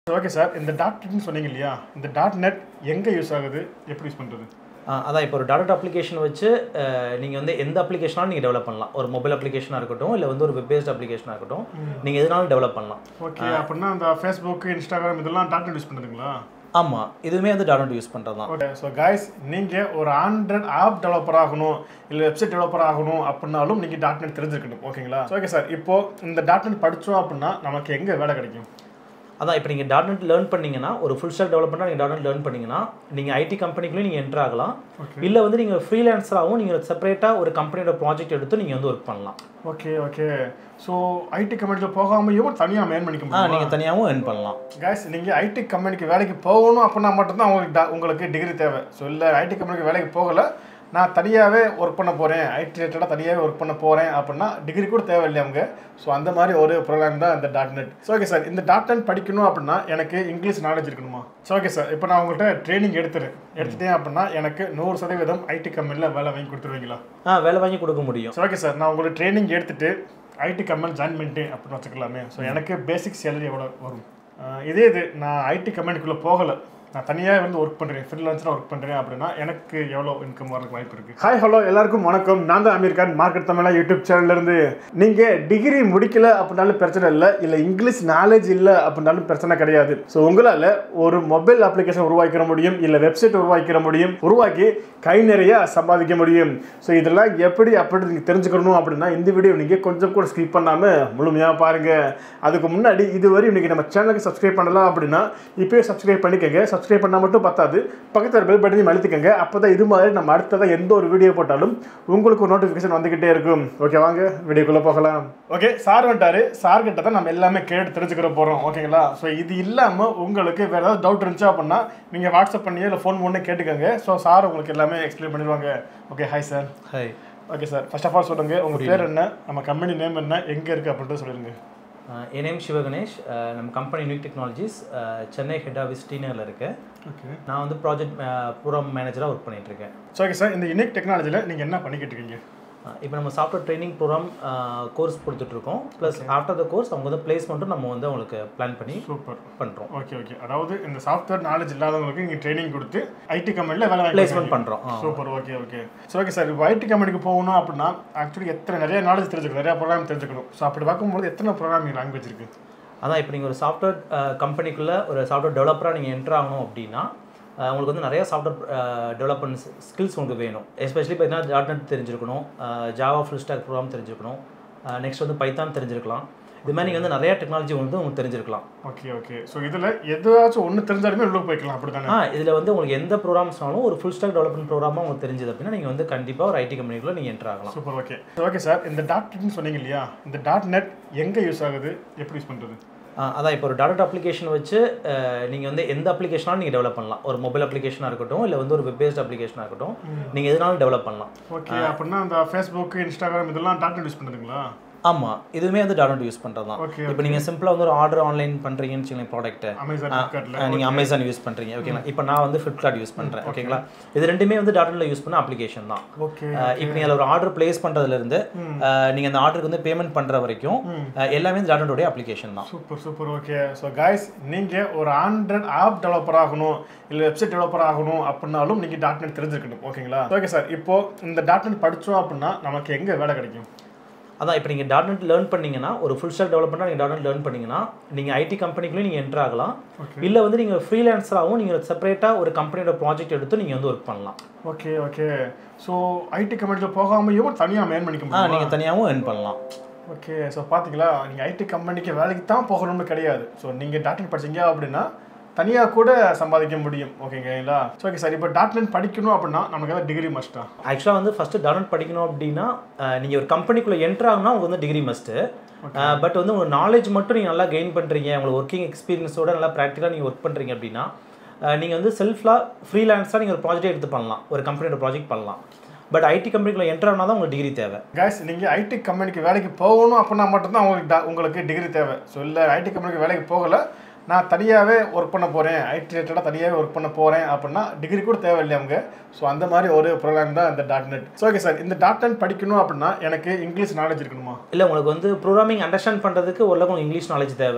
Okay sir இந்த dot நெட்னு சொன்னீங்க இல்லையா இந்த டாட் நெட் எங்கே யூஸ் ஆகுது எப்படி யூஸ் பண்ணுறது ஆ, அதான் இப்போ ஒரு டாட் அப்ளிகேஷன் வச்சு நீங்கள் வந்து எந்த அப்ளிகேஷனாலும் நீங்கள் டெவலப் பண்ணலாம் ஒரு மொபைல் அப்ளிகேஷனாக இருக்கட்டும் இல்லை வந்து ஒரு வெப் பேஸ்ட் அப்ளிகேஷனாக இருக்கட்டும் நீங்கள் எதுனாலும் டெவலப் பண்ணலாம் ஓகே அப்படின்னா அந்த ஃபேஸ்புக் இன்ஸ்டாகிராம் இதெல்லாம் டாட் நெட் யூஸ் பண்ணுறதுங்களா ஆமாம் இதுவுமே வந்து டாட் யூஸ் பண்ணுறது தான் ஓகே ஸோ காய்ஸ் நீங்கள் ஒரு ஆண்ட்ராய்ட் ஆப் டெவலப்பர் ஆகணும் இல்லை வெப்சைட் டெவலப்பர் ஆகணும் அப்படின்னாலும் நீங்கள் டாட் நெட் தெரிஞ்சிருக்கணும் ஓகேங்களா ஓகே சார் இப்போ இந்த டாட் நெட் படித்தோம் அப்படின்னா நமக்கு எங்கே வேலை கிடைக்கும் அதான் இப்போ நீங்கள் டாட் நெட் லேர்ன் பண்ணீங்கன்னா ஒரு ஃபுல் ஸ்டாக் டெவலப்மெண்ட்டாக நீங்கள் டாட் நெட் லேர்ன் பண்ணீங்கன்னா நீங்கள் ஐடி கம்பெனிக்குள்ளேயும் நீங்கள் என்டர் ஆகலாம் இல்லை வந்து நீங்கள் ஃப்ரீலான்சராகவும் நீங்கள் செப்பரேட்டாக ஒரு கம்பெனியோட ப்ராஜெக்ட் எடுத்து நீங்கள் வந்து ஒர்க் பண்ணலாம் ஓகே ஓகே ஸோ ஐடி கம்பெனியில் போகாமையும் தனியாக மேன் பண்ணிக்க ஆ முடியும் நீங்கள் தனியாகவும் earn பண்ணலாம் guys நீங்கள் ஐடி கம்பெனிக்கு வேலைக்கு போகணும் அப்படின்னா மட்டும்தான் உங்களுக்கு da- உங்களுக்கு டிகிரி தேவை ஸோ இல்லை ஐடி கம்பெனிக்கு வேலைக்கு போகலை நான் தனியாகவே ஒர்க் பண்ண போகிறேன் ஐடி ரிலேட்டடாக தனியாகவே ஒர்க் பண்ண போகிறேன் அப்படின்னா டிகிரி கூட தேவையில்லை அவங்க ஸோ அந்த மாதிரி ஒரு ப்ரோக்ராம் தான் இந்த dot net so okay sir இந்த டாட் நெட் படிக்கணும் அப்படின்னா எனக்கு இங்கிலீஷ் நாலேஜ் இருக்கணுமா ஸோ ஓகே சார் இப்போ நான் உங்கள்கிட்ட ட்ரைனிங் எடுத்துறேன் எடுத்துட்டேன் அப்படின்னா எனக்கு நூறு சதவீதம் ஐடி கம்பெனியில் வேலை வாங்கி கொடுத்துருவீங்களா ஆ வேலை வாங்கி கொடுக்க முடியும் ஸோ ஓகே சார் நான் உங்களுக்கு ட்ரைனிங் எடுத்துட்டு ஐடி கம்பெனி ஜாயின் பண்ணிட்டேன் அப்படின்னு வச்சுக்கலாமே ஸோ எனக்கு பேசிக் சேலரி எவ்வளோ வரும் ஆஹ் இதே இது நான் ஐடி கம்பெனிக்குள்ளே போகலை நான் தனியாக வந்து ஒர்க் பண்ணுறேன் ஃப்ரீலான்ஸராக ஒர்க் பண்ணுறேன் அப்படின்னா எனக்கு எவ்வளோ இன்கம் வரதுக்கு வாய்ப்பு இருக்குது ஹாய் ஹலோ எல்லாருக்கும் வணக்கம் நான் தான் அமீர் கான் மார்க்கெட் தமிழா யூடியூப் சேனல்லேருந்து நீங்கள் டிகிரி முடிக்கல அப்படின்னாலும் பிரச்சனை இல்லை இல்லை இங்கிலீஷ் நாலேஜ் இல்லை அப்படின்னாலும் பிரச்சனை கிடையாது ஸோ உங்களால் ஒரு மொபைல் அப்ளிகேஷன் உருவாக்கிற முடியும் இல்லை வெப்சைட் உருவாக்கிற முடியும் உருவாக்கி கை நிறைய சம்பாதிக்க முடியும் ஸோ இதெல்லாம் எப்படி அப்படி நீங்கள் தெரிஞ்சுக்கணும் அப்படின்னா இந்த வீடியோ நீங்கள் கொஞ்சம் கூட ஸ்கிப் பண்ணாமல் முழுமையாக பாருங்கள் அதுக்கு முன்னாடி இதுவரை இன்னைக்கு நம்ம சேனலுக்கு சப்ஸ்கிரைப் பண்ணலாம் அப்படின்னா இப்போயே சப்ஸ்கிரைப் பண்ணிக்கோங்க சப்ஸ்கிரைப் பண்ணால் மட்டும் பத்தாது பக்கத்தில் பெல் பட்டனையும் அழுத்திக்கங்க அப்போ தான் இது மாதிரி நம்ம அடுத்ததாக எந்த ஒரு வீடியோ போட்டாலும் உங்களுக்கு ஒரு நோட்டிஃபிகேஷன் வந்துக்கிட்டே இருக்கும் ஓகே வாங்க வீடியோக்குள்ளே போகலாம் ஓகே சார் வந்துட்டாரு சார் கிட்ட தான் நம்ம எல்லாமே கேட்டு தெரிஞ்சுக்கிற போகிறோம் ஓகேங்களா ஸோ இது இல்லாமல் உங்களுக்கு வேறு ஏதாவது டவுட் இருந்துச்சு அப்படின்னா நீங்கள் வாட்ஸ்அப் பண்ணியோ இல்லை ஃபோன் பண்ணி கேட்டுக்கோங்க ஸோ சார் உங்களுக்கு எல்லாமே எக்ஸ்பிளைன் பண்ணிடுவாங்க okay hi sir hi okay sir first of all சொல்லுங்க உங்கள் பேர் என்ன நம்ம கம்பெனி நேம் என்ன எங்கே இருக்குது அப்படின்ட்டு சொல்லிடுங்க என் நேம் சிவகணேஷ் அஹ் நம்ம company unique technologies Chennai head office டீனரில் இருக்கேன் ஓகே நான் வந்து ப்ராஜெக்ட் ப்ரோக்ராம் மேனேஜராக ஒர்க் பண்ணிட்டு இருக்கேன் ஸோ ஓகே சார் இந்த யூனிக் டெக்னாலஜியில் நீங்கள் என்ன பண்ணிக்கிட்டு இருக்கீங்க இப்போ நம்ம சாஃப்ட்வேர் ட்ரைனிங் ப்ரோக்ராம் கோர்ஸ் கொடுத்துட்ருக்கோம் ப்ளஸ் ஆஃப்டர் த கோர்ஸ் அவங்க வந்து பிளேஸ்மெண்ட்டும் நம்ம வந்து அவங்களுக்கு பிளான் பண்ணி சூப்பர் பண்ணுறோம் ஓகே ஓகே அதாவது இந்த சாஃப்ட்வேர் நாலேஜ் இல்லாதவங்களுக்கு நீங்கள் ட்ரைனிங் கொடுத்து ஐடி கம்பெனியில் வேலை வாங்கி பிளேஸ்மெண்ட் பண்ணுறோம் super okay okay so okay sir இப்போ ஐடி கம்பெனிக்கு போகணும் அப்படின்னா ஆக்சுவலி எத்தனை நிறைய நாலேஜ் தெரிஞ்சுக்கணும் நிறைய ப்ரோக்ராம் தெரிஞ்சுக்கணும் ஸோ அப்படி பார்க்கும்போது எத்தனை ப்ரோக்ராமிங் லாங்குவேஜ் இருக்குது அதான் இப்போ நீங்கள் ஒரு சாஃப்ட்வேர் கம்பெனிக்குள்ளே ஒரு சாஃப்ட்வேர் டெவலப்பராக நீங்கள் என்ட்ரு ஆகணும் அப்படின்னா அஹ் உங்களுக்கு வந்து நிறைய சாஃப்ட்வேர் டெவலப்மெண்ட் ஸ்கில்ஸ் உங்களுக்கு வேணும் எஸ்பெஷலி பார்த்தீங்கன்னா டாட் நெட் தெரிஞ்சிருக்கணும் ஜாவா ஃபுல் ஸ்டாக் ப்ரோக்ராம் தெரிஞ்சிருக்கணும் நெக்ஸ்ட் வந்து பைத்தான் தெரிஞ்சிருக்கலாம் இது மாதிரி நீங்கள் வந்து நிறைய டெக்னாலஜி வந்து உங்களுக்கு தெரிஞ்சிருக்கலாம் ஓகே ஓகே ஸோ இதில் எதாச்சும் ஒன்று தெரிஞ்சாலுமே உள்ள போய்க்கலாம் அப்படி தானே ஆ இதில் வந்து உங்களுக்கு எந்த ப்ரோக்ராம்ஸ்னாலும் ஒரு ஃபுல் ஸ்டாக் டெவலப்மெண்ட் ப்ரோக்ராமாக உங்களுக்கு தெரிஞ்சது அப்படின்னா நீங்கள் வந்து கண்டிப்பாக ஒரு ஐடி கம்பெனிக்குள்ளே நீங்கள் என்ட்ரு ஆகலாம் சூப்பர் ஓகே ஓகே சார் இந்த டாட் நெட்னு சொன்னீங்க இல்லையா இந்த டாட் நெட் எங்கே யூஸ் ஆகுது எப்படி யூஸ் பண்ணுறது ஆ, அதான் இப்போ ஒரு டாட் அப்ளிகேஷன் வச்சு நீங்கள் வந்து எந்த அப்ளிகேஷனாலும் நீங்கள் டெவலப் பண்ணலாம் ஒரு மொபைல் அப்ளிகேஷனாக இருக்கட்டும் இல்லை வந்து ஒரு வெப் பேஸ்ட் அப்ளிகேஷனாக இருக்கட்டும் நீங்கள் எதுனாலும் டெவலப் பண்ணலாம் ஓகே அப்படின்னா அந்த ஃபேஸ்புக் இன்ஸ்டாகிராம் இதெல்லாம் டாட் நெட் யூஸ் பண்ணுறதுங்களா ஆமாம் இதுவுமே வந்து டாட் யூஸ் பண்ணுறது தான் Okay, இப்போ நீங்கள் சிம்பிளாக வந்து ஒரு ஆர்டர் ஆன்லைன் பண்ணுறீங்கன்னு வச்சுக்கோங்க ப்ராடக்ட்டு அமேசான் ஃப்ளிப்கார்ட்டில் நீங்கள் அமேசான் யூஸ் பண்ணுறீங்க ஓகேங்களா இப்போ நான் வந்து ஃப்ளிப்கார்ட் யூஸ் பண்ணுறேன் ஓகேங்களா இது ரெண்டுமே வந்து டாட்டில் யூஸ் பண்ண அப்ளிகேஷன் தான் ஓகே இப்போ நீங்கள் அதில் ஒரு ஆர்டர் பிளேஸ் பண்ணுறதுலேருந்து நீங்கள் அந்த ஆர்டருக்கு வந்து பேமெண்ட் பண்ணுற வரைக்கும் அஹ், எல்லாமே இந்த டாட்டோடைய அப்ளிகேஷன் தான் super super okay so guys நீங்கள் ஒரு ஆண்ட்ராய்ட் ஆப் டெவலப்பர் ஆகணும் இல்லை வெப்சைட் டெவலப்பர் ஆகணும் அப்படின்னாலும் நீங்கள் டாட் நெட் தெரிஞ்சிருக்கணும் ஓகேங்களா ஓகே சார் இப்போ இந்த டாட் நெட் படித்தோம் அப்படின்னா நமக்கு எங்கே வேலை கிடைக்கும் அதான் இப்போ நீங்கள் டாட் நெட் லேர்ன் பண்ணீங்கன்னா ஒரு ஃபுல் ஸ்டாக் டெவலப்மெண்ட்டாக நீங்கள் டாட் நெட் லேர்ன் பண்ணீங்கன்னா நீங்கள் ஐடி கம்பெனிக்குள்ளேயும் நீங்கள் என்டர் ஆகலாம் இல்லை வந்து நீங்கள் ஃப்ரீலான்சராகவும் நீங்கள் செப்பரேட்டாக ஒரு கம்பெனியோட ப்ராஜெக்ட் எடுத்து நீங்கள் வந்து ஒர்க் பண்ணலாம் ஓகே ஓகே ஸோ ஐடி கம்பெனியில் போகாமையும் தனியாக மேன் பண்ணிக்க ஆ முடியும் நீங்கள் தனியாகவும் earn பண்ணலாம் ஓகே ஸோ பார்த்தீங்களா நீங்கள் ஐடி கம்பெனிக்கு வேலைக்கு தான் போகணும்னு கிடையாது ஸோ நீங்கள் டாட் நெட் படிச்சீங்க அப்படின்னா தனியாக கூட சம்பாதிக்க முடியும் ஓகேங்களா ஸோ ஓகே சார் இப்போ டாட் நெட் படிக்கணும் அப்படின்னா நமக்கு ஏதாவது டிகிரி மஸ்ட்டா ஆக்சுவலாக வந்து ஃபஸ்ட்டு டாட் நெட் படிக்கணும் அப்படின்னா நீங்கள் ஒரு கம்பெனிக்குள்ளே என்டர் ஆகுனா உங்களுக்கு வந்து டிகிரி மஸ்ட்டு பட் வந்து உங்கள் நாலேஜ் மட்டும் நீங்கள் நல்லா கெயின் பண்ணுறீங்க உங்களுக்கு ஒர்க்கிங் எக்ஸ்பீரியன்ஸோட நல்லா ப்ராக்டிக்கலாக நீங்கள் ஒர்க் பண்ணுறீங்க அப்படின்னா நீங்கள் வந்து செல்ஃப்லாக ஃப்ரீலான்ஸாக நீங்கள் ஒரு ப்ராஜெக்ட் எடுத்து பண்ணலாம் ஒரு கம்பெனியோட ப்ராஜெக்ட் பண்ணலாம் பட் ஐடி கம்பெனிக்குள்ளே என்டர் ஆனால் தான் உங்களுக்கு டிகிரி தேவை கேஸ் நீங்கள் ஐடி கம்பெனிக்கு வேலைக்கு போகணும் அப்படின்னா மட்டும்தான் உங்களுக்கு da- உங்களுக்கு டிகிரி தேவை ஸோ இல்லை ஐடி கம்பெனிக்கு வேலைக்கு போகலை நான் தனியாகவே ஒர்க் பண்ண போகிறேன் ஐடி ரிலேட்டடாக தனியாகவே ஒர்க் பண்ண போகிறேன் அப்படின்னா டிகிரி கூட தேவையில்லை அவங்க ஸோ அந்த மாதிரி ஒரு ப்ரோக்ராம் தான் இந்த dot net so okay sir இந்த டாட் நெட் படிக்கணும் அப்படின்னா எனக்கு இங்கிலீஷ் நாலேஜ் இருக்கணுமா இல்லை உங்களுக்கு வந்து ப்ரோக்ராமிங் அண்டர்ஸ்டாண்ட் பண்ணுறதுக்கு ஓரளவுக்கு உங்களுக்கு இங்கிலீஷ் நாலேஜ் தேவை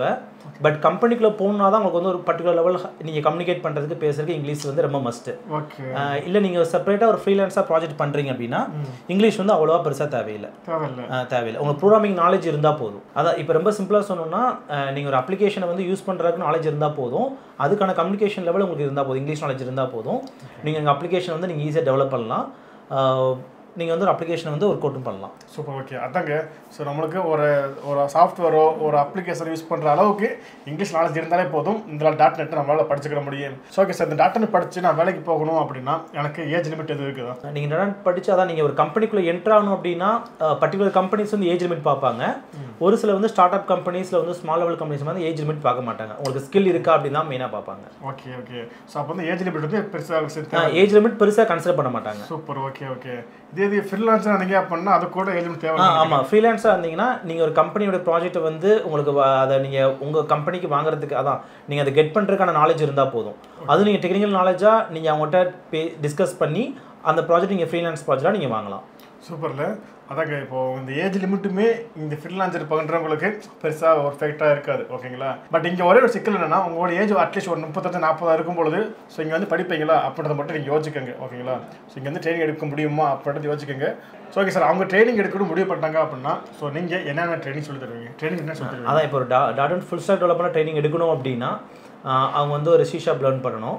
பட் கம்பெனிக்குள்ளே போகணுன்னா தான் உங்களுக்கு வந்து ஒரு பர்டிகுலர் லெவல் நீங்கள் கம்யூனிகேட் பண்ணுறதுக்கு பேசுறதுக்கு இங்கிலீஷ் வந்து ரொம்ப மஸ்ட்டு ஓகே இல்லை நீங்கள் செப்பரேட்டாக ஒரு ஃப்ரீலான்ஸாக ப்ராஜெக்ட் பண்ணுறீங்க அப்படின்னா இங்கிலீஷ் வந்து அவ்வளோவா பெருசாக தேவையில்லை தேவையில்ல ஆஹ் தேவையில்லை உங்களுக்கு ப்ரோக்ராமிங் நாலேஜ் இருந்தால் போதும் அதான் இப்போ ரொம்ப சிம்பிளாக சொன்னோம்னா நீங்கள் ஒரு அப்ளிகேஷனை வந்து யூஸ் பண்ணுறதுக்கு நாலேஜ் இருந்தால் போதும் அதுக்கான கம்யூனிகேஷன் லெவல் உங்களுக்கு இருந்தால் போதும் இங்கிலீஷ் நாலேஜ் இருந்தால் போதும் நீங்கள் உங்கள் அப்ளிகேஷன் வந்து நீங்கள் ஈஸியாக டெவலப் பண்ணலாம் நீங்கள் வந்து ஒரு அப்ளிகேஷனை வந்து ஒர்க் அவுட்டும் பண்ணலாம் சூப்பர் ஓகே அதாங்க ஸோ நம்மளுக்கு ஒரு ஒரு சாஃப்ட்வேரோ ஒரு அப்ளிகேஷன் யூஸ் பண்ணுற அளவுக்கு இங்கிலீஷ் நாலேஜ் இருந்தாலே போதும் இந்த டாட் நெட் நம்மளால் படிச்சுக்கிற முடியும் ஸோ ஓகே சார் இந்த டாட் நெட் படித்து நான் வேலைக்கு போகணும் அப்படின்னா எனக்கு ஏஜ் லிமிட் எதுவும் இருக்குதா நீங்கள் என்னென்ன படிச்சு அதான் நீங்கள் ஒரு கம்பெனிக்குள்ளே என்ட்ரு ஆகணும் அப்படின்னா பர்டிகுலர் கம்பெனிஸ் வந்து ஏஜ் லிமிட் பார்ப்பாங்க ஒரு சில வந்து ஸ்டார்ட் அப் கம்பெனிஸில் வந்து ஸ்மால் லெவல் கம்பெனிஸ் வந்து ஏஜ் லிமிட் பார்க்க மாட்டாங்க உங்களுக்கு ஸ்கில் இருக்கா அப்படின்னு தான் மெயினாக பார்ப்பாங்க ஓகே ஓகே ஸோ அப்போ வந்து ஏஜ் லிமிட் வந்து பெருசாக ஏஜ் லிமிட் பெருசாக கன்சிடர் பண்ண மாட்டாங்க சூப்பர் ஓகே ஓகே இதே இது ஃப்ரீலான்ஸாக நீங்கள் பண்ணால் அது கூட ஏஜ் லிமிட் தேவை ஆ ஆமாம் ஃப்ரீலான்ஸாக இருந்தீங்கன்னா நீங்கள் ஒரு கம்பெனியோட ப்ராஜெக்ட்டை வந்து உங்களுக்கு வ- அதை நீங்கள் உங்கள் கம்பெனிக்கு வாங்குறதுக்கு அதான் நீங்கள் அதை கெட் பண்ணுறதுக்கான நாலேஜ் இருந்தால் போதும் அது நீங்கள் டெக்னிக்கல் நாலேஜாக நீங்கள் அவங்கள்ட்ட பே டிஸ்கஸ் பண்ணி அந்த ப்ராஜெக்ட் நீங்கள் ஃப்ரீலான்ஸ் ப்ராஜெக்டாக நீங்கள் வாங்கலாம் சூப்பரில் அதாங்க இப்போ இந்த ஏஜ் லிமிட்டுமே இந்த ஃப்ரீலான்சர் பண்ணுறவங்களுக்கு பெருசாக ஒரு ஃபேக்டாக இருக்காது ஓகேங்களா பட் இங்கே ஒரே ஒரு சிக்கல் என்னன்னா உங்களோட ஏஜ் அட்லீஸ்ட் ஒரு முப்பத்தஞ்சு நாற்பதா இருக்கும் பொழுது ஸோ இங்கே வந்து படிப்பீங்களா அப்படின்றத மட்டும் நீங்கள் யோசிக்கங்க ஓகேங்களா ஸோ இங்கே வந்து ட்ரைனிங் எடுக்க முடியுமா அப்படின்றத யோசிக்கங்க ஸோ ஓகே சார் அவங்க ட்ரைனிங் எடுக்கணும் முடிவு பண்ணிட்டாங்க அப்படின்னா ஸோ நீங்கள் என்னென்ன ட்ரைனிங் சொல்லி தருவீங்க ட்ரைனிங் என்ன சொல்லி தருவீங்க அதான் இப்போ ஒரு டா dot and full stack development training எடுக்கணும் அப்படின்னா ஆஹ் அவங்க வந்து ஒரு சி ஷாப் லேர்ன் பண்ணணும்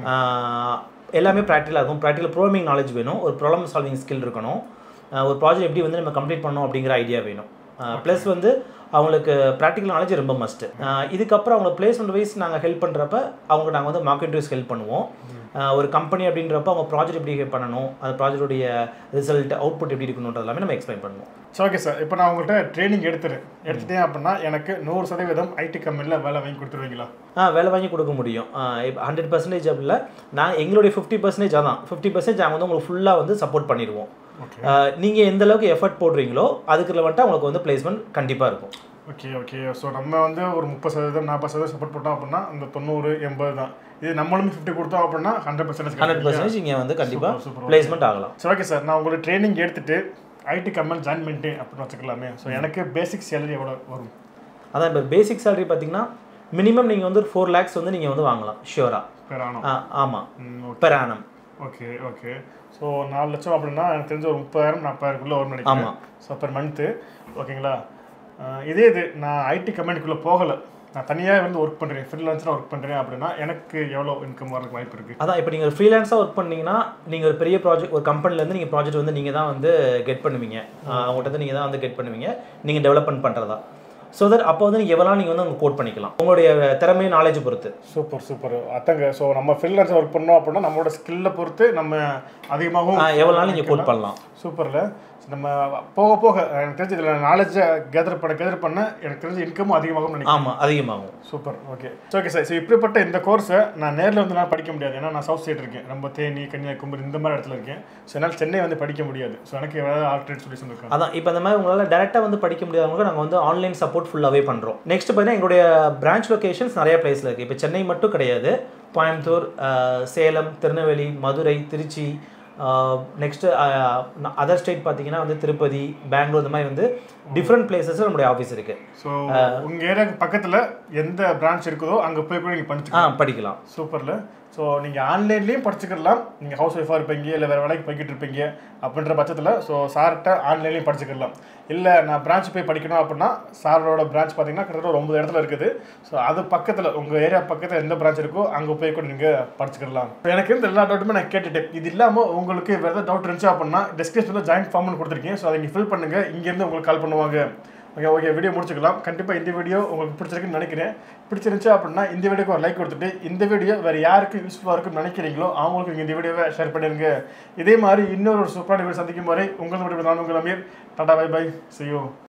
ஆஹ் எல்லாமே ப்ராக்டிக்கலாக இருக்கும் ப்ராக்டிக்கல் ப்ரோக்ராமிங் நாலேஜ் வேணும் ஒரு ப்ராப்ளம் சால்விங் ஸ்கில் இருக்கணும் ஆஹ் ஒரு ப்ராஜெக்ட் எப்படி வந்து நம்ம கம்ப்ளீட் பண்ணணும் அப்படிங்கிற ஐடியா வேணும் ப்ளஸ் வந்து அவங்களுக்கு ப்ராக்டிக்கல் நாலேஜ் ரொம்ப மஸ்ட்டு இதுக்கப்புறம் அவங்க பிளேஸ்மெண்ட் வைஸ் நாங்கள் ஹெல்ப் பண்ணுறப்ப அவங்க நாங்கள் வந்து மார்க்கெட் இன்டர்வியூஸ் ஹெல்ப் பண்ணுவோம் ஆஹ் ஒரு கம்பெனி அப்படின்றப்ப அவங்க ப்ராஜெக்ட் எப்படி பண்ணணும் அந்த ப்ராஜெக்டுடைய ரிசல்ட் அவுட்புட் எப்படி இருக்கணுன்றது எல்லாமே நம்ம எக்ஸ்பிளைன் பண்ணுவோம் ஸோ ஓகே சார் இப்போ நான் உங்கள்கிட்ட ட்ரைனிங் எடுத்துறேன் எடுத்துட்டேன் அப்படின்னா எனக்கு நூறு சதவீதம் ஐடி கம்பெனியில் வேலை வாங்கி கொடுத்துருவீங்களா ஆ வேலை வாங்கி கொடுக்க முடியும் இப்போ ஹண்ட்ரட் பர்சன்டேஜ் அப்படில நான் எங்களுடைய ஃபிஃப்டி பர்சன்டேஜ் அதான் ஃபிஃப்டி பர்சன்டேஜ் நாங்கள் வந்து உங்களுக்கு ஃபுல்லாக வந்து சப்போர்ட் பண்ணிடுவோம் ஓகே நீங்கள் எந்த அளவுக்கு எஃபர்ட் போடுறீங்களோ அதுக்குள்ள வந்துட்டு உங்களுக்கு வந்து பிளேஸ்மெண்ட் கண்டிப்பாக இருக்கும் ஓகே ஓகே ஸோ நம்ம வந்து ஒரு முப்பது சதவீதம் நாற்பது சதவீதம் சப்போர்ட் பண்ணோம் அப்படின்னா அந்த தொண்ணூறு எண்பது தான் இது நம்மளும் ஃபிஃப்டி கொடுத்தோம் அப்படின்னா ஹண்ட்ரட் ஹண்ட்ரட் பர்சன்டேஜ் பர்சன்டேஜ் இங்கே வந்து கண்டிப்பாக Super, super, okay. பிளேஸ்மெண்ட் ஆகலாம் சரி ஓகே சார் நான் உங்களுக்கு ட்ரைனிங் எடுத்துட்டு ஐடி கம்பெனி ஜாயின் பண்ணிட்டேன் அப்படின்னு வச்சுக்கலாமே ஸோ எனக்கு பேசிக் சேலரி எவ்வளோ வரும் அதான் இப்போ பேசிக் சேலரி பார்த்தீங்கன்னா மினிமம் நீங்கள் வந்து ஒரு ஃபோர் லேக்ஸ் வந்து நீங்கள் வந்து வாங்கலாம் ஷியோராக பேர் ஆனோம் ஆமாம் ஓகே பெர் ஆனம் ஓகே ஓகே ஸோ நாலு லட்சம் அப்படின்னா எனக்கு தெரிஞ்ச ஒரு முப்பதாயிரம் நாற்பதாயிரக்குள்ளே வரும் நினைக்கிறேன் ஆமா. ஸோ பர் மந்த்து ஓகேங்களா அஹ் இதே இது நான் ஐடி கம்பெனிக்குள்ளே போகலை நான் தனியாக வந்து ஒர்க் பண்ணுறேன் ஃப்ரீலான்ஸராக ஒர்க் பண்ணுறேன் அப்படின்னா எனக்கு எவ்வளோ இன்கம் வரதுக்கு வாய்ப்பு இருக்குது அதான் இப்போ நீங்கள் ஃப்ரீலான்ஸாக ஒர்க் பண்ணீங்கன்னா நீங்கள் ஒரு பெரிய ப்ராஜெக்ட் ஒரு கம்பெனிலேருந்து நீங்கள் ப்ராஜெக்ட் வந்து நீங்கள் தான் வந்து கெட் பண்ணுவீங்க ஆஹ் அவங்கள்ட்ட வந்து நீங்கள் தான் வந்து கெட் பண்ணுவீங்க நீங்கள் டெவலப்மெண்ட் பண்ணுறதா ஸோ தட் அப்போ வந்து நீங்கள் எவ்வளோ நீங்கள் வந்து அங்கே கோட் பண்ணிக்கலாம் உங்களுடைய திறமையை நாலேஜ் பொறுத்து சூப்பர் சூப்பர் அதாங்க ஸோ நம்ம ஃப்ரீலான்ஸ் ஒர்க் பண்ணோம் அப்படின்னா நம்மளோட ஸ்கில்லை பொறுத்து நம்ம அதிகமாகவும் ஆஹ் எவ்வளோ நாள் நீங்கள் கோட் பண்ணலாம் சூப்பரில் நம்ம போக போக எனக்கு தெரிஞ்சு இதில் நாலேஜை கேதர் பண்ண கேதர் பண்ண எனக்கு தெரிஞ்ச இன்கமும் அதிகமாகும் நினைக்கிறேன் ஆமாம் அதிகமாகும் super okay okay sir so இப்படிப்பட்ட இந்த கோர்ஸை நான் நேரில் வந்து நான் படிக்க முடியாது ஏன்னா நான் சவுத் சைடு இருக்கேன் ரொம்ப தேனி கன்னியாகுமரி இந்த மாதிரி இடத்துல இருக்கேன் ஸோ என்னால் சென்னை வந்து படிக்க முடியாது ஸோ எனக்கு ஏதாவது ஆல்டர்னேட் சொல்யூஷன் இருக்கா அதான் இப்போ இந்த மாதிரி உங்களால் டேரெக்டாக வந்து படிக்க முடியாதவங்களுக்கு நாங்கள் வந்து ஆன்லைன் சப்போர்ட் ஃபுல்லாகவே பண்ணுறோம் நெக்ஸ்ட் பார்த்தீங்கன்னா எங்களுடைய பிரான்ச் லொகேஷன்ஸ் நிறைய பிளேஸில் இருக்குது இப்போ சென்னை மட்டும் கிடையாது கோயம்புத்தூர் ஆஹ் Salem Tirunelveli Madurai Tiruchi next other state பார்த்தீங்கன்னா வந்து திருப்பதி பெங்களூர் இந்த மாதிரி வந்து டிஃப்ரெண்ட் பிளேசஸில் நம்மளுடைய ஆஃபீஸ் இருக்குது ஸோ உங்கள் ஏரியாவுக்கு பக்கத்தில் எந்த பிரான்ச் இருக்குதோ அங்கே போய் கூட நீங்கள் ஆ படிச்சுக்கலாம் படிக்கலாம் சூப்பரில் ஸோ நீங்கள் ஆன்லைன்லேயும் படிச்சுக்கலாம் நீங்கள் ஹவுஸ் ஒய்ஃபாக இருப்பீங்க இல்லை வேறு வேலைக்கு போய்கிட்டு இருப்பீங்க அப்படின்ற பட்சத்தில் ஸோ சார்கிட்ட ஆன்லைன்லேயும் படிச்சுக்கலாம் இல்லை நான் பிரான்ச் போய் படிக்கணும் அப்படின்னா சாரோட பிரான்ச் பார்த்தீங்கன்னா கிட்டத்தட்ட ஒரு ஒன்பது இடத்துல இருக்குது ஸோ அது பக்கத்தில் உங்கள் ஏரியா பக்கத்தில் எந்த பிரான்ச் இருக்கோ அங்கே போய் கூட நீங்கள் படிச்சுக்கலாம் So, எனக்கு இருந்த எல்லா டவுட்டுமே நான் கேட்டுட்டேன் இது இல்லாமல் உங்களுக்கு வேறு ஏதாவது டவுட் இருந்துச்சு அப்படின்னா டிஸ்கிரிப்ஷனில் ஜாயின் ஃபார்ம்னு கொடுத்துருக்கீங்க ஸோ அதை நீங்கள் ஃபில் பண்ணுங்கள் இங்கேருந்து உங்களுக்கு கால் பண்ணுவாங்க ஓகே ஓகே வீடியோ முடிச்சுக்கலாம் கண்டிப்பாக இந்த வீடியோ உங்களுக்கு பிடிச்சிருக்குன்னு நினைக்கிறேன் பிடிச்சிருந்துச்சு அப்படின்னா இந்த வீடியோக்கு ஒரு லைக் கொடுத்துட்டு இந்த வீடியோ வேறு யாருக்கு யூஸ்ஃபுல்லாக இருக்குன்னு நினைக்கிறீங்களோ அவங்களுக்கு நீங்கள் இந்த வீடியோவை ஷேர் பண்ணிடுங்க இதே மாதிரி இன்னொரு சூப்பரான வீடியோ சந்திக்கும் வரை உங்கள் வீடியோ நான் உங்கள் Aamir tata bye bye see you